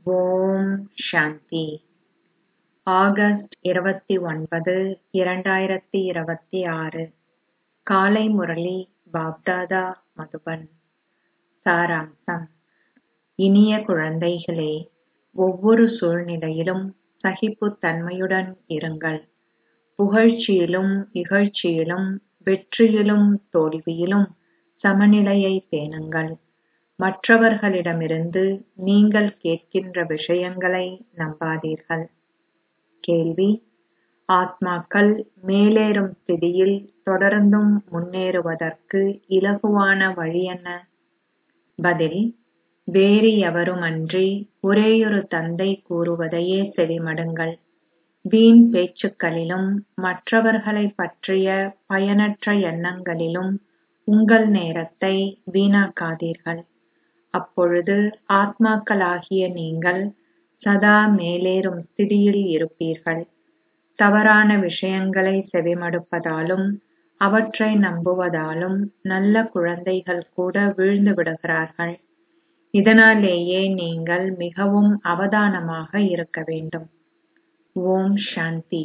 ஓம் சாந்தி August இருபத்தி ஒன்பது இரண்டாயிரத்தி இருபத்தி ஆறு காலை முரளி பாப்தாதா மதுபன் சாராம்சம் இனிய குழந்தைகளே ஒவ்வொரு சூழ்நிலையிலும் சகிப்புத்தன்மையுடன் இருங்கள் புகழ்ச்சியிலும் இகழ்ச்சியிலும் வெற்றியிலும் தோல்வியிலும் சமநிலையை பேணுங்கள் மற்றவர்களிடமிருந்து நீங்கள் கேட்கின்ற விஷயங்களை நம்பாதீர்கள் கேள்வி ஆத்மாக்கள் மேலேறும் ஸ்திதியில் தொடர்ந்தும் முன்னேறுவதற்கு இலகுவான வழி என்ன பதில் வேறு எவருமன்றி ஒரேயொரு தந்தை கூறுவதையே செவிமடுங்கள் வீண் பேச்சுக்களிலும் மற்றவர்களைப் பற்றிய பயனற்ற எண்ணங்களிலும் உங்கள் நேரத்தை வீணாக்காதீர்கள் அப்பொழுது ஆத்மாக்களாகிய நீங்கள் சதா மேலேறும் ஸ்திதியில் இருப்பீர்கள் தவறான விஷயங்களை செவிமடுப்பதாலும் அவற்றை நம்புவதாலும் நல்ல குழந்தைகள் கூட வீழ்ந்து விடுகிறார்கள் இதனாலேயே நீங்கள் மிகவும் அவதானமாக இருக்க வேண்டும் ஓம் சாந்தி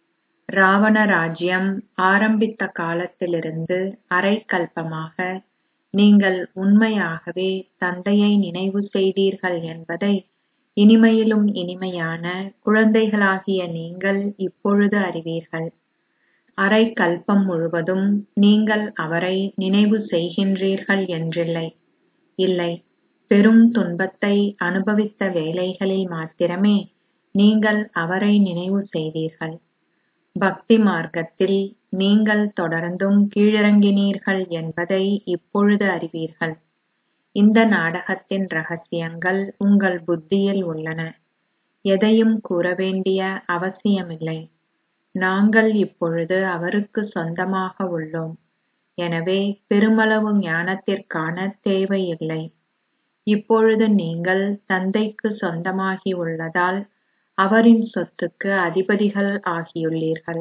ராவண ராஜ்யம் ஆரம்பித்த காலத்திலிருந்து அரைக்கல்பமாக நீங்கள் உண்மையாகவே தந்தையை நினைவு செய்தீர்கள் என்பதை இனிமையிலும் இனிமையான குழந்தைகளாகிய நீங்கள் இப்பொழுது அறிவீர்கள் அரைக்கல்பம் முழுவதும் நீங்கள் அவரை நினைவு செய்கின்றீர்கள் என்றில்லை இல்லை பெரும் துன்பத்தை அனுபவித்த வேளைகளில் மாத்திரமே நீங்கள் அவரை நினைவு செய்தீர்கள் பக்தி மார்க்கத்தில் நீங்கள் தொடர்ந்தும் கீழிறங்கினீர்கள் என்பதை இப்பொழுது அறிவீர்கள் இந்த நாடகத்தின் ரகசியங்கள் உங்கள் புத்தியில் உள்ளன எதையும் கூற வேண்டிய அவசியமில்லை நாங்கள் இப்பொழுது அவருக்கு சொந்தமாக உள்ளோம் எனவே பெருமளவு ஞானத்திற்கான தேவையில்லை இப்பொழுது நீங்கள் தந்தைக்கு சொந்தமாகி உள்ளதால் அவரின் சொத்துக்கு அதிபதிகள் ஆகியுள்ளீர்கள்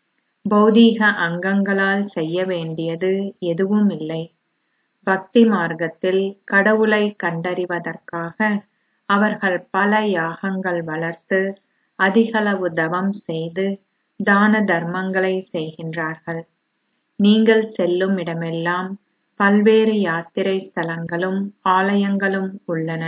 பௌதீக அங்கங்களால் செய்ய வேண்டியது எதுவும் இல்லை பக்தி மார்க்கத்தில் கடவுளை கண்டறிவதற்காக அவர்கள் பல யாகங்கள் வளர்த்து அதிகளவு தவம் செய்து தான தர்மங்களை செய்கின்றார்கள் நீங்கள் செல்லும் இடமெல்லாம் பல்வேறு யாத்திரை ஸ்தலங்களும் ஆலயங்களும் உள்ளன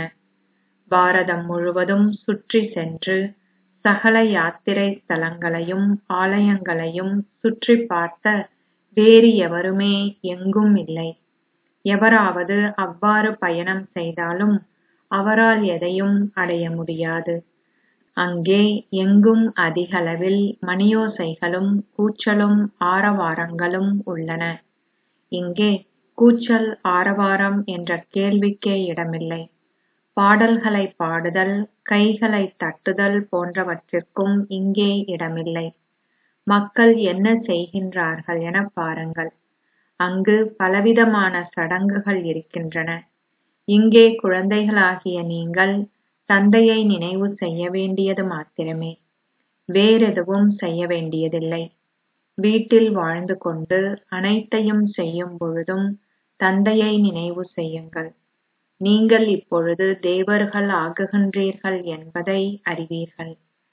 பாரதம் முழுவதும் சுற்றி சென்று சகல யாத்திரை ஸ்தலங்களையும் ஆலயங்களையும் சுற்றி பார்த்த வேறு எவருமே எங்கும் இல்லை எவராவது அவ்வாறு பயணம் செய்தாலும் அவரால் எதையும் அடைய முடியாது அங்கே எங்கும் அதிகளவில் மணியோசைகளும் கூச்சலும் ஆரவாரங்களும் உள்ளன இங்கே கூச்சல் ஆரவாரம் என்ற கேள்விக்கே இடமில்லை பாடல்களை பாடுதல் கைகளை தட்டுதல் போன்றவற்றிற்கும் இங்கே இடமில்லை மக்கள் என்ன செய்கின்றார்கள் என பாருங்கள் அங்கு பலவிதமான சடங்குகள் இருக்கின்றன இங்கே குழந்தைகளாகிய நீங்கள் தந்தையை நினைவு செய்ய வேண்டியது மாத்திரமே வேறெதுவும் செய்ய வேண்டியதில்லை வீட்டில் வாழ்ந்து கொண்டு அனைத்தையும் செய்யும் பொழுதும் தந்தையை நினைவு செய்யுங்கள் நீங்கள் இப்பொழுது தேவர்கள் ஆகுகின்றீர்கள் என்பதை அறிவீர்கள்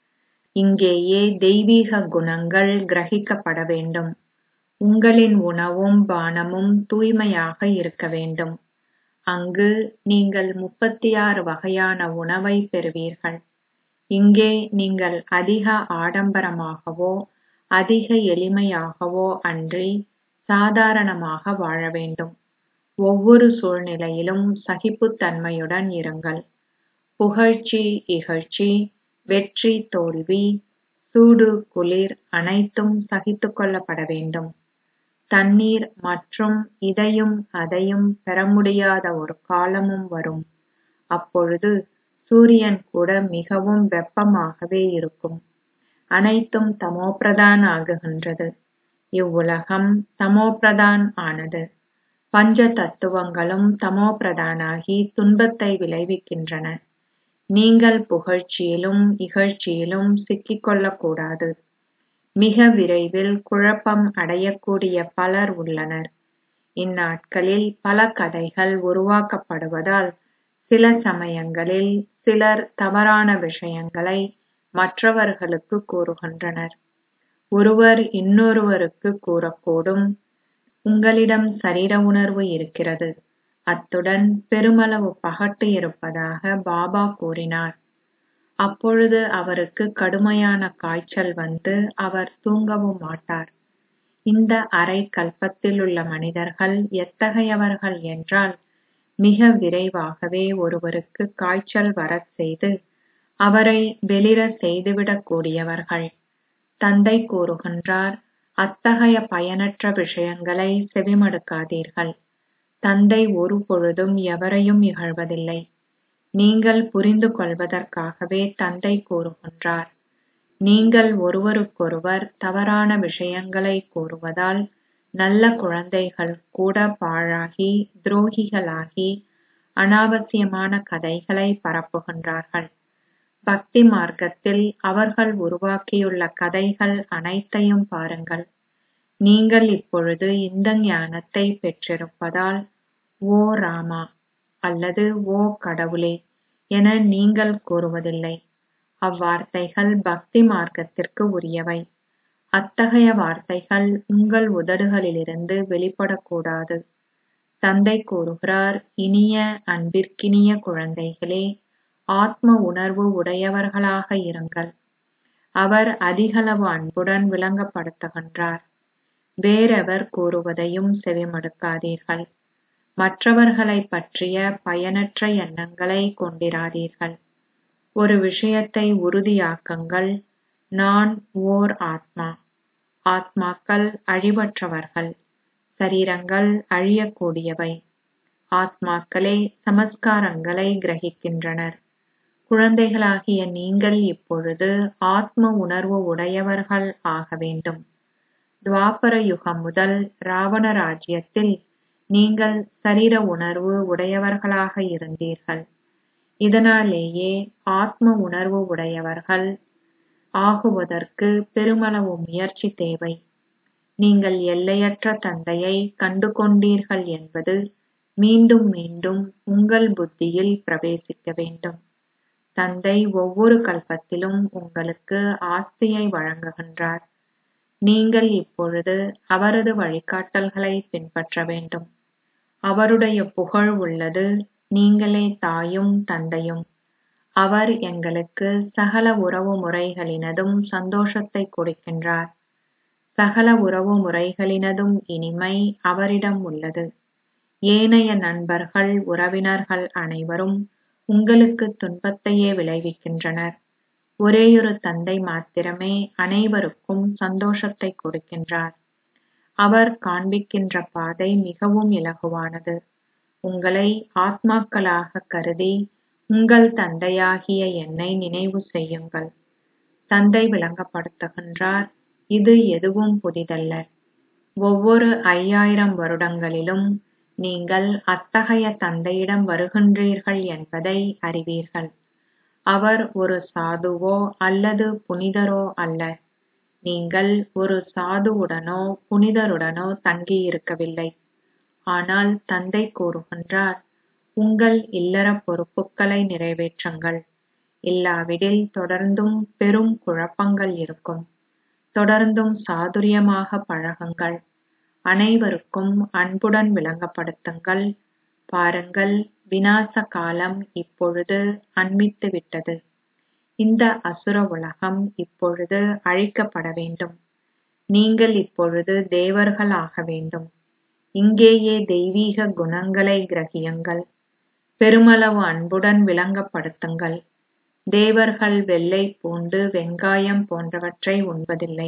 இங்கேயே தெய்வீக குணங்கள் கிரகிக்கப்பட வேண்டும் உங்களின் உணவும் பானமும் தூய்மையாக இருக்க வேண்டும் அங்கு நீங்கள் முப்பத்தி ஆறு வகையான உணவை பெறுவீர்கள் இங்கே நீங்கள் அதிக ஆடம்பரமாகவோ அதிக எளிமையாகவோ அன்றி சாதாரணமாக வாழ வேண்டும் ஒவ்வொரு சூழ்நிலையிலும் சகிப்புத்தன்மையுடன் இருங்கள் புகழ்ச்சி இகழ்ச்சி வெற்றி தோல்வி சூடு குளிர் அனைத்தும் சகித்துக் கொள்ளப்பட வேண்டும் தண்ணீர் மற்றும் இதையும் அதையும் பெற முடியாத ஒரு காலமும் வரும் அப்பொழுது சூரியன் கூட மிகவும் வெப்பமாகவே இருக்கும் அனைத்தும் தமோபிரதான் ஆகுகின்றது இவ்வுலகம் தமோபிரதான் ஆனது பஞ்ச தத்துவங்களும் தமோபிரதானாகி துன்பத்தை விளைவிக்கின்றன நீங்கள் புகழ்ச்சியிலும் இகழ்ச்சியிலும் சிக்கிக்கொள்ளக் கூடாது மிக விரைவில் குழப்பம் அடையக்கூடிய பலர் உள்ளனர் இந்நாட்களில் பல கதைகள் உருவாக்கப்படுவதால் சில சமயங்களில் சிலர் தவறான விஷயங்களை மற்றவர்களுக்கு கூறுகின்றனர் ஒருவர் இன்னொருவருக்கு கூறக்கூடும் உங்களிடம் சரீர உணர்வு இருக்கிறது அத்துடன் பெருமளவு பகட்டு இருப்பதாக பாபா கூறினார் அப்பொழுது அவருக்கு கடுமையான காய்ச்சல் வந்து அவர் தூங்கவும் மாட்டார் இந்த அரை கல்பத்தில் உள்ள மனிதர்கள் எத்தகையவர்கள் என்றால் மிக விரைவாகவே ஒருவருக்கு காய்ச்சல் வரச் செய்து அவரை வெளிர செய்துவிடக் கூடியவர்கள் தந்தை கூறுகின்றார் அத்தகைய பயனற்ற விஷயங்களை செவிமடுக்காதீர்கள் தந்தை ஒரு பொழுதும் எவரையும் இகழ்வதில்லை நீங்கள் புரிந்து கொள்வதற்காகவே தந்தை கூறுகின்றார் நீங்கள் ஒருவருக்கொருவர் தவறான விஷயங்களை கூறுவதால் நல்ல குழந்தைகள் கூட பாழாகி துரோகிகளாகி அனாவசியமான கதைகளை பரப்புகின்றார்கள் பக்தி மார்க்கத்தில் அவர்கள் உருவாக்கியுள்ள கதைகள் அனைத்தையும் பாருங்கள் நீங்கள் இப்பொழுது இந்த ஞானத்தை பெற்றிருப்பதால் ஓ ராமா அல்லது ஓ கடவுளே என நீங்கள் கூறுவதில்லை அவ்வார்த்தைகள் பக்தி மார்க்கத்திற்கு உரியவை அத்தகைய வார்த்தைகள் உங்கள் உதடுகளிலிருந்து வெளிப்படக்கூடாது தந்தை கூறுகிறார் இனிய அன்பிற்கினிய குழந்தைகளே ஆத்ம உணர்வு உடையவர்களாக இருங்கள் அவர் அதிகளவு அன்புடன் விளங்கப்படுத்துகின்றார் வேறெவர் கூறுவதையும் செவிமடுக்காதீர்கள் மற்றவர்களை பற்றிய பயனற்ற எண்ணங்களை கொண்டிராதீர்கள் ஒரு விஷயத்தை உறுதியாக்குங்கள் நான் ஓர் ஆத்மா ஆத்மாக்கள் அழிவற்றவர்கள் சரீரங்கள் அழியக்கூடியவை ஆத்மாக்களே சமஸ்காரங்களை கிரகிக்கின்றனர் குழந்தைகளாகிய நீங்கள் இப்பொழுது ஆத்ம உணர்வு உடையவர்கள் ஆக வேண்டும் துவாபர யுகம் முதல் ராவண ராஜ்யத்தில் நீங்கள் சரீர உணர்வு உடையவர்களாக இருந்தீர்கள் இதனாலேயே ஆத்ம உணர்வு உடையவர்கள் ஆகுவதற்கு பெருமளவு முயற்சி தேவை நீங்கள் எல்லையற்ற தந்தையை கண்டு கொண்டீர்கள் என்பது மீண்டும் மீண்டும் உங்கள் புத்தியில் பிரவேசிக்க வேண்டும் தந்தை ஒவ்வொரு கல்பத்திலும் உங்களுக்கு ஆஸ்தியை வழங்குகின்றார் நீங்கள் இப்பொழுது அவரது வழிகாட்டல்களை பின்பற்ற வேண்டும் அவருடைய புகழ் உள்ளது நீங்களே தாயும் தந்தையும் அவர் எங்களுக்கு சகல உறவு முறைகளினதும் சந்தோஷத்தை கொடுக்கின்றார் சகல உறவு முறைகளினதும் இனிமை அவரிடம் உள்ளது ஏனைய நண்பர்கள் உறவினர்கள் அனைவரும் உங்களுக்கு துன்பத்தையே விளைவிக்கின்றனர் ஒரேயொரு தந்தை மாத்திரமே அனைவருக்கும் சந்தோஷத்தை கொடுக்கின்றார் அவர் காண்பிக்கின்ற பாதை மிகவும் இலகுவானது உங்களை ஆத்மாக்களாக கருதி உங்கள் தந்தையாகிய என்னை நினைவு செய்யுங்கள் தந்தை விளங்கப்படுத்துகின்றார் இது எதுவும் புதிதல்ல ஒவ்வொரு ஐயாயிரம் வருடங்களிலும் நீங்கள் அத்தகைய தந்தையிடம் வருகின்றீர்கள் என்பதை அறிவீர்கள் அவர் ஒரு சாதுவோ அல்லது புனிதரோ அல்ல நீங்கள் ஒரு சாதுவுடனோ புனிதருடனோ தங்கியிருக்கவில்லை ஆனால் தந்தை கூறுகின்றார் உங்கள் இல்லற பொறுப்புகளை நிறைவேற்றுங்கள் இல்லாவிடில் தொடர்ந்தும் பெரும் குழப்பங்கள் இருக்கும் தொடர்ந்தும் சாதுரியமாக பழகுங்கள் அனைவருக்கும் அன்புடன் விளங்கப்படுத்துங்கள் பாருங்கள் விநாச காலம் இப்பொழுது அண்மித்து விட்டது இந்த அசுர உலகம் இப்பொழுது அழிக்கப்பட வேண்டும் நீங்கள் இப்பொழுது தேவர்கள் ஆக வேண்டும் இங்கேயே தெய்வீக குணங்களை கிரகியுங்கள் பெருமளவு அன்புடன் விளங்கப்படுத்துங்கள் தேவர்கள் வெள்ளை பூண்டு வெங்காயம் போன்றவற்றை உண்பதில்லை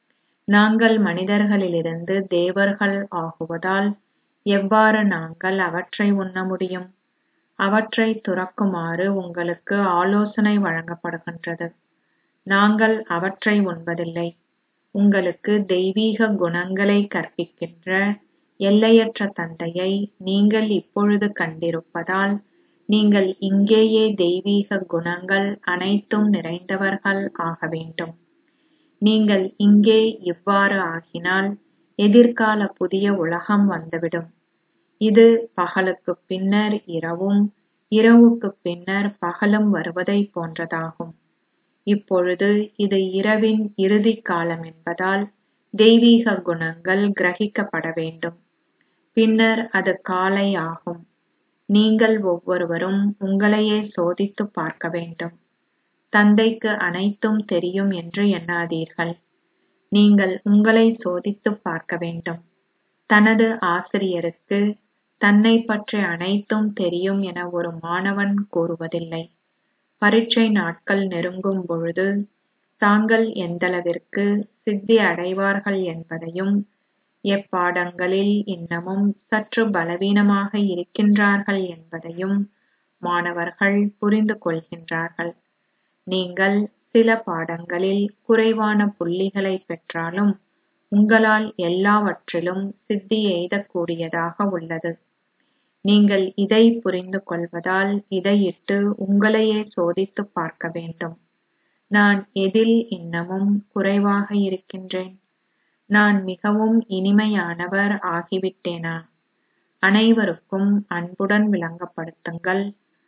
நாங்கள் மனிதர்களிலிருந்து தேவர்கள் ஆகுவதால் எவ்வாறு நாங்கள் அவற்றை உண்ண முடியும் அவற்றை துறக்குமாறு உங்களுக்கு ஆலோசனை வழங்கப்படுகின்றது நாங்கள் அவற்றை உண்பதில்லை உங்களுக்கு தெய்வீக குணங்களை கற்பிக்கின்ற எல்லையற்ற தந்தையை நீங்கள் இப்பொழுது கண்டிருப்பதால் நீங்கள் இங்கேயே தெய்வீக குணங்கள் அனைத்தும் நிறைந்தவர்கள் ஆக வேண்டும் நீங்கள் இங்கே இவ்வாறு ஆகினால் எதிர்கால புதிய உலகம் வந்துவிடும் இது பகலுக்கு பின்னர் இரவும் இரவுக்குப் பின்னர் பகலும் வருவதைப் போன்றதாகும் இப்பொழுது இது இரவின் இறுதிக் காலம் என்பதால் தெய்வீக குணங்கள் கிரகிக்கப்பட வேண்டும் பின்னர் அது காலை ஆகும் நீங்கள் ஒவ்வொருவரும் உங்களையே சோதித்துப் பார்க்க வேண்டும் தந்தைக்கு அனைத்தும் தெரியும் என்று எண்ணாதீர்கள் நீங்கள் உங்களை சோதித்துப் பார்க்க வேண்டும் தனது ஆசிரியருக்கு தன்னை பற்றி அனைத்தும் தெரியும் என ஒரு மாணவன் கூறுவதில்லை பரீட்சை நாட்கள் நெருங்கும் பொழுது தாங்கள் எந்தளவிற்கு சித்தி அடைவார்கள் என்பதையும் எப்பாடங்களில் இன்னமும் சற்று பலவீனமாக இருக்கின்றார்கள் என்பதையும் மாணவர்கள் புரிந்து கொள்கின்றார்கள் நீங்கள் சில பாடங்களில் குறைவான புள்ளிகளை பெற்றாலும் உங்களால் எல்லாவற்றிலும் சித்தி எய்தக்கூடியதாக உள்ளது நீங்கள் இதை புரிந்து கொள்வதால் இதையிட்டு உங்களையே சோதித்துப் பார்க்க வேண்டும் நான் எதில் இன்னமும் குறைவாக இருக்கின்றேன் நான் மிகவும் இனிமையானவர் ஆகிவிட்டேனா அனைவருக்கும் அன்புடன் விளங்கப்படுத்துங்கள்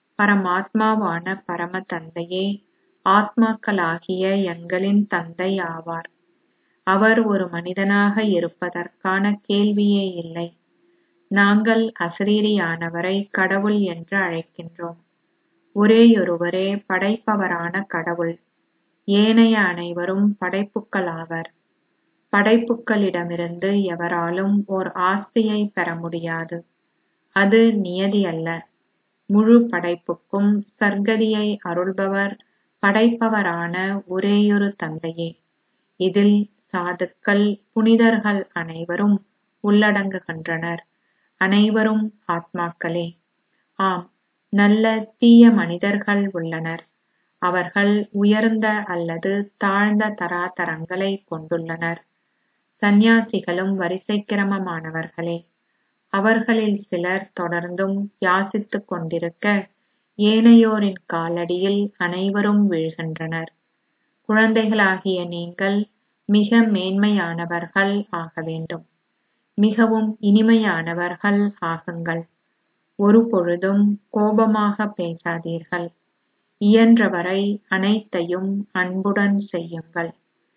பரமாத்மாவான பரம தந்தையே ஆத்மாக்களாகிய எங்களின் தந்தை ஆவார் அவர் ஒரு மனிதனாக இருப்பதற்கான கேள்வியே இல்லை நாங்கள் அசரீரியானவரை கடவுள் என்று அழைக்கின்றோம் ஒரேயொருவரே படைப்பவரான கடவுள் ஏனைய அனைவரும் படைப்புக்களாவர் படைப்புக்களிடமிருந்து எவராலும் ஓர் ஆஸ்தியை பெற முடியாது அது நியதி அல்ல முழு படைப்புக்கும் சர்க்கதியை அருள்பவர் படைப்பவரான ஒரேயொரு தந்தையே இதில் சாதுக்கள் புனிதர்கள் அனைவரும் உள்ளடங்குகின்றனர் அனைவரும் ஆத்மாக்களே ஆம் நல்ல தீய மனிதர்கள் உள்ளனர் அவர்கள் உயர்ந்த அல்லது தாழ்ந்த தராதரங்களை கொண்டுள்ளனர் சந்நியாசிகளும் வரிசை கிரமமானவர்களே அவர்களில் சிலர் தொடர்ந்தும் யாசித்துக் கொண்டிருக்க ஏனையோரின் காலடியில் அனைவரும் வீழ்கின்றனர் குழந்தைகளாகிய நீங்கள் மிக மேன்மையானவர்கள் ஆக வேண்டும் மிகவும் இனிமையானவர்கள் ஆகுங்கள் ஒருபொழுதும் கோபமாக பேசாதீர்கள் இயன்றவரை அனைத்தையும் அன்புடன் செய்யுங்கள்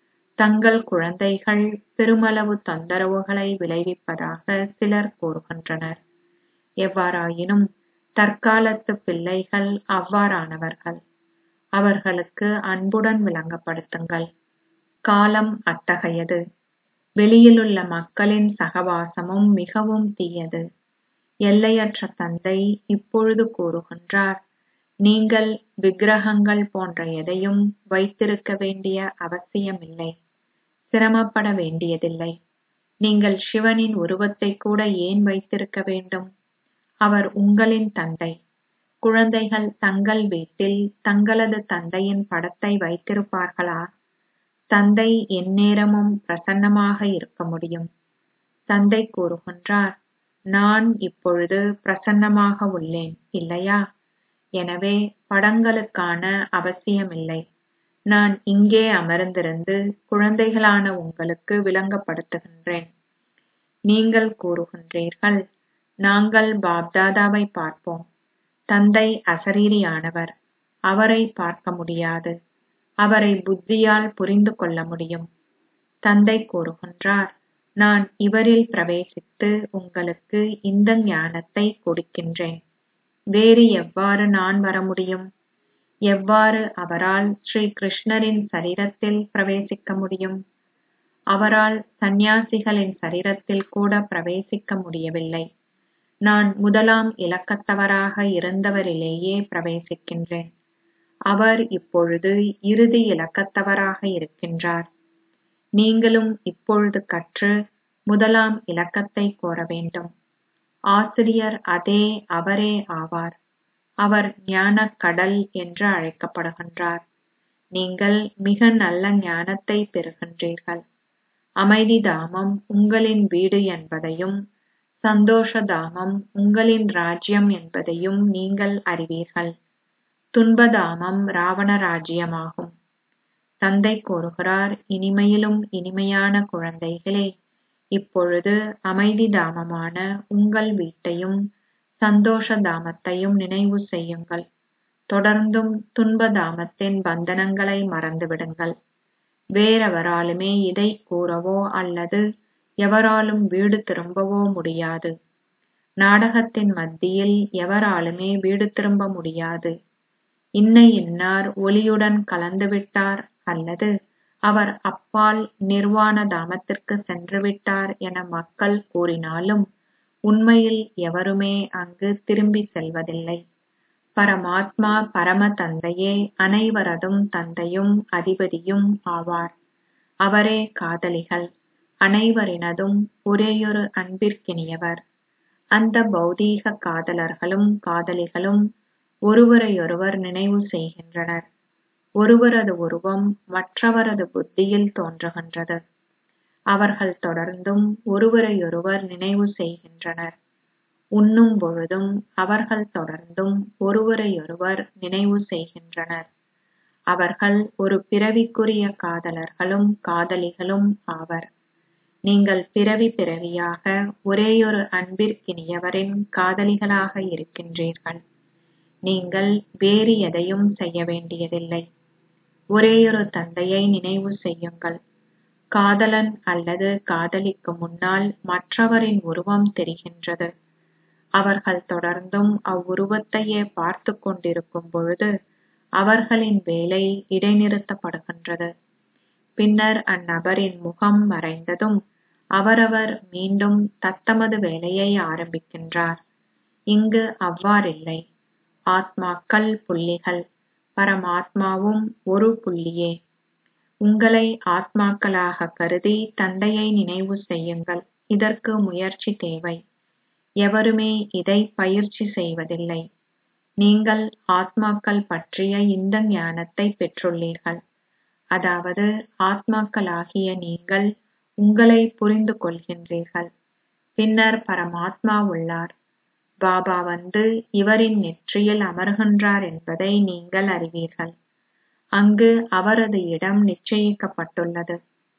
தங்கள் குழந்தைகள் பெருமளவு தொந்தரவுகளை விளைவிப்பதாக சிலர் கூறுகின்றனர் எவ்வாறாயினும் தற்காலத்து பிள்ளைகள் அவ்வாறானவர்கள் அவர்களுக்கு அன்புடன் விளங்கப்படுத்துங்கள் காலம் அத்தகையது வெளியிலுள்ள மக்களின் சகவாசமும் மிகவும் தீயது எல்லையற்ற தந்தை இப்பொழுது கூறுகின்றார் நீங்கள் விக்கிரகங்கள் போன்ற எதையும் வைத்திருக்க வேண்டிய அவசியமில்லை சிரமப்பட வேண்டியதில்லை நீங்கள் சிவனின் உருவத்தை கூட ஏன் வைத்திருக்க வேண்டும் அவர் உங்களின் தந்தை குழந்தைகள் தங்கள் வீட்டில் தங்களது தந்தையின் படத்தை வைத்திருப்பார்களா தந்தை எந்நேரமும் பிரசன்னமாக இருக்க முடியும் தந்தை கூறுகின்றார் நான் இப்பொழுது பிரசன்னமாக உள்ளேன் இல்லையா எனவே படங்களுக்கான அவசியமில்லை நான் இங்கே அமர்ந்திருந்து குழந்தைகளான உங்களுக்கு விளங்கப்படுத்துகின்றேன் நீங்கள் கூறுகின்றீர்கள் நாங்கள் பாப்தாதாவை பார்ப்போம் தந்தை அசரீரியானவர் அவரை பார்க்க முடியாது அவரை புத்தியால் புரிந்து கொள்ள முடியும் தந்தை கூறுகின்றார் நான் இவரில் பிரவேசித்து உங்களுக்கு இந்த ஞானத்தை கொடுக்கின்றேன் வேறு எவ்வாறு நான் வர முடியும் எவ்வாறு அவரால் ஸ்ரீ கிருஷ்ணரின் சரீரத்தில் பிரவேசிக்க முடியும் அவரால் சந்நியாசிகளின் சரீரத்தில் கூட பிரவேசிக்க முடியவில்லை நான் முதலாம் இலக்கத்தவராக இருந்தவரிலேயே பிரவேசிக்கின்றேன் அவர் இப்பொழுது இறுதி இலக்கத்தவராக இருக்கின்றார் நீங்களும் இப்பொழுது கற்று முதலாம் இலக்கத்தை கோர வேண்டும் ஆசிரியர் அதே அவரே ஆவார் அவர் ஞானக் கடல் என்று அழைக்கப்படுகின்றார் நீங்கள் மிக நல்ல ஞானத்தை பெறுகின்றீர்கள் அமைதி தாமம் உங்களின் வீடு என்பதையும் சந்தோஷ தாமம் உங்களின் ராஜ்யம் என்பதையும் நீங்கள் அறிவீர்கள் துன்பதாமம் ராவண ராஜ்யமாகும் தந்தை கூறுகிறார் இனிமையிலும் இனிமையான குழந்தைகளே இப்பொழுது அமைதி தாமமான உங்கள் வீட்டையும் சந்தோஷ தாமத்தையும் நினைவு செய்யுங்கள் தொடர்ந்தும் துன்ப தாமத்தின் பந்தனங்களை மறந்துவிடுங்கள் வேறெவராலுமே இதை கூறவோ அல்லது எவராலும் வீடு திரும்பவோ முடியாது நாடகத்தின் மத்தியில் எவராலுமே வீடு திரும்ப முடியாது இன்ன இன்னார் ஒளியுடன் கலந்துவிட்டார் அல்லது அவர் அப்பால் நிர்வாண தாமத்திற்கு சென்றுவிட்டார் என மக்கள் கூறினாலும் உண்மையில் எவருமே அங்கு திரும்பி செல்வதில்லை பரமாத்மா பரம தந்தையே அனைவரதும் தந்தையும் அதிபதியும் ஆவார் அவரே காதலிகள் அனைவரினதும் ஒரேயொரு அன்பிற்கினியவர் அந்த பௌதீக காதலர்களும் காதலிகளும் ஒருவரையொருவர் நினைவு செய்கின்றனர் ஒருவரது உருவம் மற்றவரது புத்தியில் தோன்றுகின்றது அவர்கள் தொடர்ந்தும் ஒருவரையொருவர் நினைவு செய்கின்றனர் உண்ணும் பொழுதும் அவர்கள் தொடர்ந்தும் ஒருவரையொருவர் நினைவு செய்கின்றனர் அவர்கள் ஒரு பிறவிக்குரிய காதலர்களும் காதலிகளும் ஆவர் நீங்கள் பிறவி பிறவியாக ஒரேயொரு அன்பிற்கினியவரின் காதலிகளாக இருக்கின்றீர்கள் நீங்கள் வேறு எதையும் செய்ய வேண்டியதில்லை ஒரேயொரு தந்தையை நினைவு செய்யுங்கள் காதலன் அல்லது காதலிக்கு முன்னால் மற்றவரின் உருவம் தெரிகின்றது அவர்கள் தொடர்ந்தும் அவ்வுருவத்தையே பார்த்து கொண்டிருக்கும் பொழுது அவர்களின் வேலை இடைநிறுத்தப்படுகின்றது பின்னர் அந்நபரின் முகம் மறைந்ததும் அவரவர் மீண்டும் தத்தமது வேலையை ஆரம்பிக்கின்றார் இங்கு அவ்வாறில்லை ஆத்மாக்கள் புள்ளிகள் பரமாத்மாவும் ஒரு புள்ளியே உங்களை ஆத்மாக்களாக கருதி தந்தையை நினைவு செய்யுங்கள் இதற்கு முயற்சி தேவை எவருமே இதை பயிற்சி செய்வதில்லை நீங்கள் ஆத்மாக்கள் பற்றிய இந்த ஞானத்தை பெற்றுள்ளீர்கள் அதாவது ஆத்மாக்களாகிய நீங்கள் உங்களை புரிந்து கொள்கின்றீர்கள் பின்னர் பரமாத்மா உள்ளார் பாபா வந்து இவரின் நெற்றியில் அமர்கின்றார் என்பதை நீங்கள் அறிவீர்கள் அங்கு அவரது இடம் நிச்சயிக்கப்பட்டுள்ளது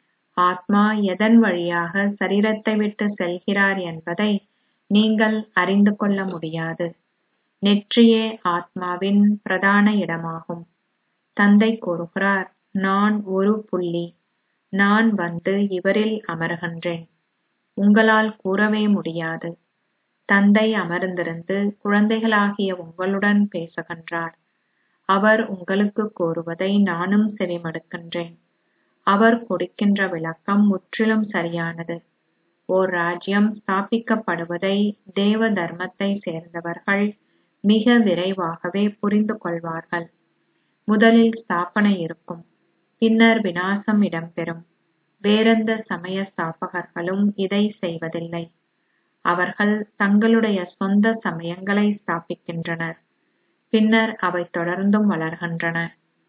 ஆத்மா எதன் வழியாக சரீரத்தை விட்டு செல்கிறார் என்பதை நீங்கள் அறிந்து கொள்ள முடியாது நெற்றியே ஆத்மாவின் பிரதான இடமாகும் தந்தை கூறுகிறார் நான் ஒரு புள்ளி நான் வந்து இவரில் அமர்கின்றேன் உங்களால் கூறவே முடியாது தந்தை அமர்ந்திருந்து குழந்தைகளாகிய உங்களுடன் பேசுகின்றார் அவர் உங்களுக்கு கூறுவதை நானும் செவிமடுக்கின்றேன் அவர் கொடுக்கின்ற விளக்கம் முற்றிலும் சரியானது ஓர் ராஜ்யம் ஸ்தாபிக்கப்படுவதை தேவ தர்மத்தை சேர்ந்தவர்கள் மிக விரைவாகவே புரிந்து கொள்வார்கள் முதலில் ஸ்தாபனை இருக்கும் பின்னர் விநாசம் இடம்பெறும் வேறெந்த சமய ஸ்தாபகர்களும் இதை செய்வதில்லை அவர்கள் தங்களுடைய சொந்த சமயங்களை ஸ்தாபிக்கின்றனர் பின்னர் அவை தொடர்ந்தும் வளர்கின்றன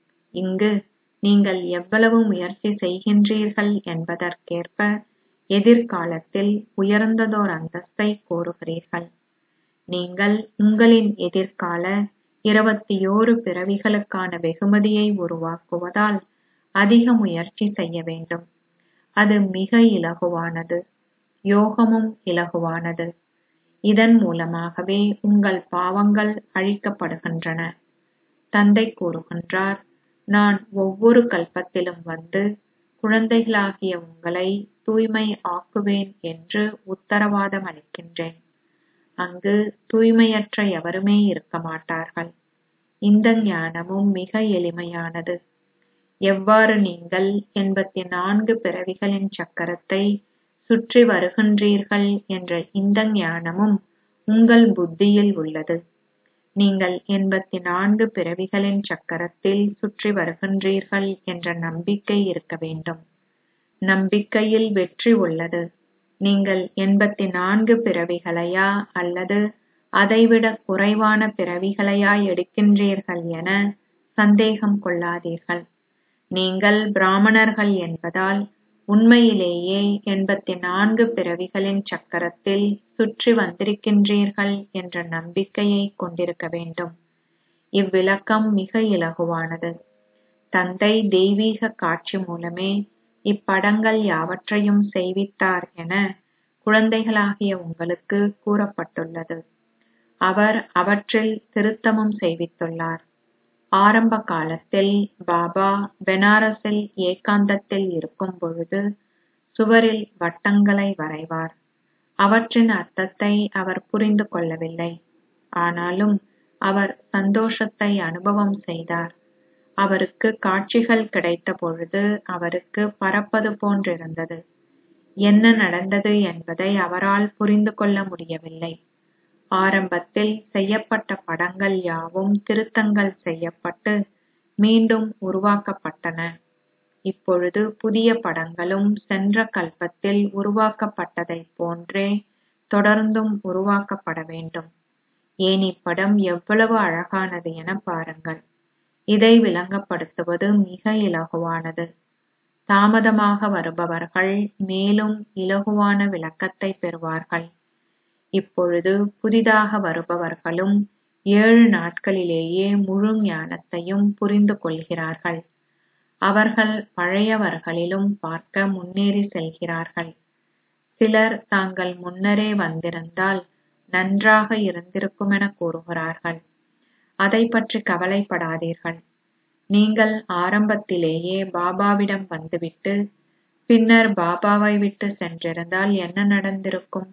இங்கு நீங்கள் எவ்வளவு முயற்சி செய்கின்றீர்கள் என்பதற்கேற்ப எதிர்காலத்தில் உயர்ந்ததோர் அந்தஸ்தை கோருகிறீர்கள் நீங்கள் உங்களின் எதிர்கால இருபத்தியோரு பிறவிகளுக்கான வெகுமதியை உருவாக்குவதால் அதிக முயற்சி செய்ய வேண்டும் அது மிக இலகுவானது யோகமும் இலகுவானது இதன் மூலமாகவே உங்கள் பாவங்கள் அழிக்கப்படுகின்றன தந்தை கூறுகின்றார் நான் ஒவ்வொரு கல்பத்திலும் வந்து குழந்தைகளாகிய உங்களை தூய்மை ஆக்குவேன் என்று உத்தரவாதம் அளிக்கின்றேன் அங்கு தூய்மையற்ற எவருமே இருக்க மாட்டார்கள் இந்த ஞானமும் மிக எளிமையானது எவ்வாறு நீங்கள் எண்பத்தி நான்கு பிறவிகளின் சக்கரத்தை சுற்றி வருகின்றீர்கள் என்ற இந்த ஞானமும் உங்கள் புத்தியில் உள்ளது நீங்கள் எண்பத்தி நான்கு பிறவிகளின் சக்கரத்தில் சுற்றி வருகின்றீர்கள் என்ற நம்பிக்கை இருக்க வேண்டும் நம்பிக்கையில் வெற்றி உள்ளது நீங்கள் எண்பத்தி நான்கு பிறவிகளையா அல்லது அதைவிட குறைவான பிறவிகளையா எடுக்கின்றீர்கள் என சந்தேகம் கொள்ளாதீர்கள் நீங்கள் பிராமணர்கள் என்பதால் உண்மையிலேயே எண்பத்தி நான்கு பிறவிகளின் சக்கரத்தில் சுற்றி வந்திருக்கின்றீர்கள் என்ற நம்பிக்கையை கொண்டிருக்க வேண்டும் இவ்விளக்கம் மிக இலகுவானது தந்தை தெய்வீக காட்சி மூலமே இப்படங்கள் யாவற்றையும் செய்வித்தார் என குழந்தைகளாகிய உங்களுக்கு கூறப்பட்டுள்ளது அவர் அவற்றில் திருத்தமும் செய்வித்துள்ளார் ஆரம்ப காலத்தில் பாபா பெனாரஸில் ஏகாந்தத்தில் இருக்கும் பொழுது சுவரில் வட்டங்களை வரைவார் அவற்றின் அர்த்தத்தை அவர் புரிந்து கொள்ளவில்லை ஆனாலும் அவர் சந்தோஷத்தை அனுபவம் செய்தார் அவருக்கு காட்சிகள் கிடைத்த பொழுது அவருக்கு பறப்பது போன்றிருந்தது என்ன நடந்தது என்பதை அவரால் புரிந்து கொள்ள முடியவில்லை ஆரம்பத்தில் செய்யப்பட்ட படங்கள் யாவும் திருத்தங்கள் செய்யப்பட்டு மீண்டும் உருவாக்கப்பட்டன இப்பொழுது புதிய படங்களும் சென்ற கல்பத்தில் உருவாக்கப்பட்டதைப் போன்றே தொடர்ந்தும் உருவாக்கப்பட வேண்டும் ஏன் இப்படம் எவ்வளவு அழகானது என பாருங்கள் இதை விளங்கப்படுத்துவது மிக இலகுவானது தாமதமாக வருபவர்கள் மேலும் இலகுவான விளக்கத்தை பெறுவார்கள் இப்பொழுது புதிதாக வருபவர்களும் ஏழு நாட்களிலேயே முழு ஞானத்தையும் புரிந்து கொள்கிறார்கள் அவர்கள் பழையவர்களிலும் பார்க்க முன்னேறி செல்கிறார்கள் சிலர் தாங்கள் முன்னரே வந்திருந்தால் நன்றாக இருந்திருக்குமென கூறுகிறார்கள் அதை பற்றி கவலைப்படாதீர்கள் நீங்கள் ஆரம்பத்திலேயே பாபாவிடம் வந்துவிட்டு பின்னர் பாபாவை விட்டு சென்றிருந்தால் என்ன நடந்திருக்கும்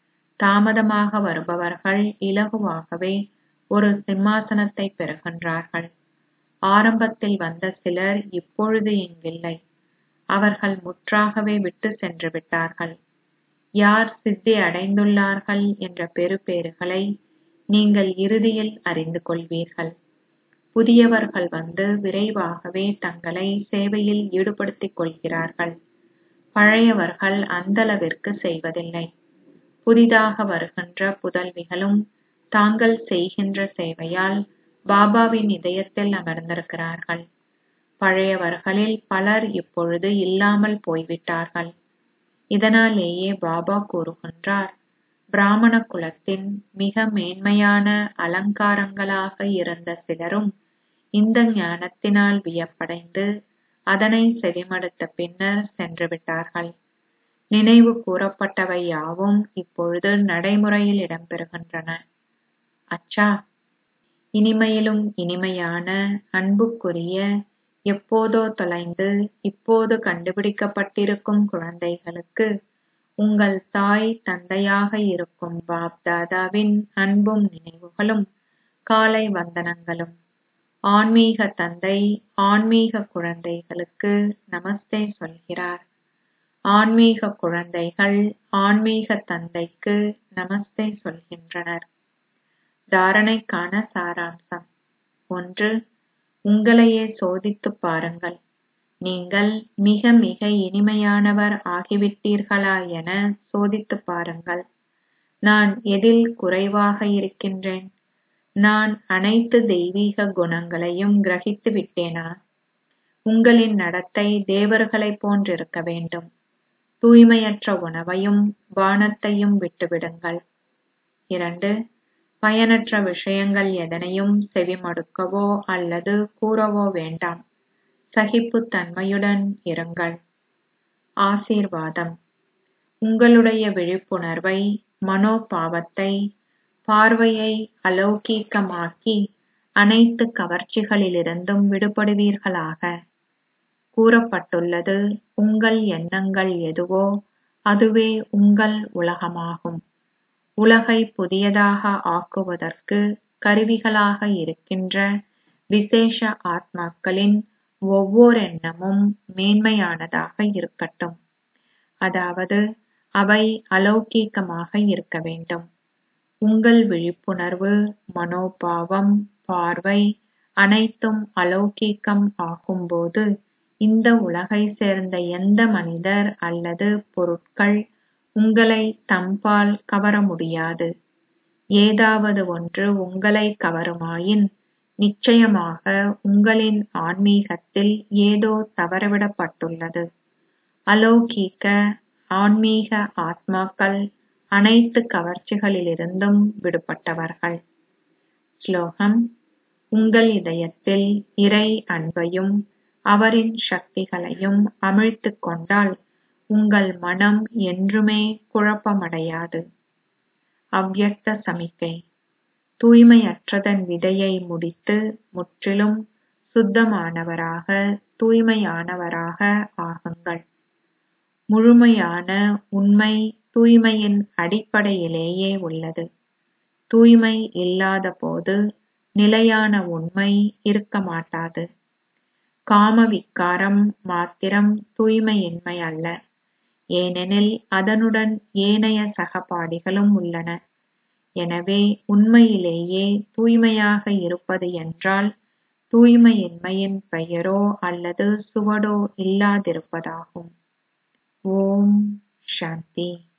தாமதமாக வருபவர்கள் இலகுவாகவே ஒரு சிம்மாசனத்தை பெறுகின்றார்கள் ஆரம்பத்தில் வந்த சிலர் இப்பொழுது இங்கில்லை அவர்கள் முற்றாகவே விட்டு சென்று விட்டார்கள் யார் சித்தி அடைந்துள்ளார்கள் என்ற பெறுபேறுகளை நீங்கள் இறுதியில் அறிந்து கொள்வீர்கள் புதியவர்கள் வந்து விரைவாகவே தங்களை சேவையில் ஈடுபடுத்திக் கொள்கிறார்கள் பழையவர்கள் அந்தளவிற்கு செய்வதில்லை புதிதாக வருகின்ற புதல்விகளும் தாங்கள் செய்கின்ற சேவையால் பாபாவின் இதயத்தில் அமர்ந்திருக்கிறார்கள் பழையவர்களில் பலர் இப்பொழுது இல்லாமல் போய்விட்டார்கள் இதனாலேயே பாபா கூறுகின்றார் பிராமண குலத்தின் மிக மேன்மையான அலங்காரங்களாக இருந்த சிலரும் இந்த ஞானத்தினால் வியப்படைந்து அதனை செவிமடுத்த பின்னர் சென்று விட்டார்கள் நினைவு கூறப்பட்டவை யாவும் இப்பொழுது நடைமுறையில் இடம்பெறுகின்றன அச்சா இனிமையிலும் இனிமையான அன்புக்குரிய எப்போதோ தொலைந்து இப்போது கண்டுபிடிக்கப்பட்டிருக்கும் குழந்தைகளுக்கு உங்கள் தாய் தந்தையாக இருக்கும் பாப் தாதாவின் அன்பும் நினைவுகளும் காலை வந்தனங்களும் ஆன்மீக தந்தை ஆன்மீக குழந்தைகளுக்கு நமஸ்தே சொல்கிறார் ஆன்மீக குழந்தைகள் ஆன்மீக தந்தைக்கு நமஸ்தே சொல்கின்றனர் தாரணைக்கான சாராம்சம் ஒன்று உங்களையே சோதித்துப் பாருங்கள் நீங்கள் மிக மிக இனிமையானவர் ஆகிவிட்டீர்களா என சோதித்துப் பாருங்கள் நான் எதில் குறைவாக இருக்கின்றேன் நான் அனைத்து தெய்வீக குணங்களையும் கிரகித்து விட்டேனா உங்களின் நடத்தை தேவர்களைப் போன்றிருக்க வேண்டும் தூய்மையற்ற உணவையும் பானத்தையும் விட்டுவிடுங்கள் இரண்டு பயனற்ற விஷயங்கள் எதனையும் செவிமடுக்கவோ அல்லது கூறவோ வேண்டாம் சகிப்புத்தன்மையுடன் இருங்கள் ஆசீர்வாதம் உங்களுடைய விழிப்புணர்வை மனோபாவத்தை பார்வையை அலௌகீகமாக்கி அனைத்து கவர்ச்சிகளிலிருந்தும் விடுபடுவீர்களாக கூறப்பட்டுள்ளது உங்கள் எண்ணங்கள் எதுவோ அதுவே உங்கள் உலகமாகும் உலகை புதியதாக ஆக்குவதற்கு கருவிகளாக இருக்கின்ற விசேஷ ஆத்மாக்களின் ஒவ்வொரு எண்ணமும் மேன்மையானதாக இருக்கட்டும் அதாவது அவை அலௌகீகமாக இருக்க வேண்டும் உங்கள் விழிப்புணர்வு மனோபாவம் பார்வை அனைத்தும் அலௌகீகம் ஆகும்போது இந்த உலகை சேர்ந்த எந்த மனிதர் அல்லது பொருட்கள் உங்களை தம்பால் கவர முடியாது ஏதாவது ஒன்று உங்களை கவருமாயின் நிச்சயமாக உங்களின் ஆன்மீகத்தில் ஏதோ தவறவிடப்பட்டுள்ளது அலௌகீக ஆன்மீக ஆத்மாக்கள் அனைத்து கவர்ச்சிகளிலிருந்தும் விடுபட்டவர்கள் ஸ்லோகம் உங்கள் இதயத்தில் இறை அன்பையும் அவரின் சக்திகளையும் அமிழ்த்திக் கொண்டால் உங்கள் மனம் என்றுமே குழப்பமடையாது அவ்யக்த சமிக்கை தூய்மையற்றதன் விதையை முடித்து முற்றிலும் சுத்தமானவராக தூய்மையானவராக ஆகுங்கள் முழுமையான உண்மை தூய்மையின் அடிப்படையிலேயே உள்ளது தூய்மை இல்லாத போது நிலையான உண்மை இருக்க மாட்டாது காம விக்காரம் மாத்திரம் தூய்மையின்மை அல்ல ஏனெனில் அதனுடன் ஏனைய சகபாடிகளும் உள்ளன எனவே உண்மையிலேயே தூய்மையாக இருப்பது என்றால் தூய்மையின்மையின் பெயரோ அல்லது சுவடோ இல்லாதிருப்பதாகும் ஓம் சாந்தி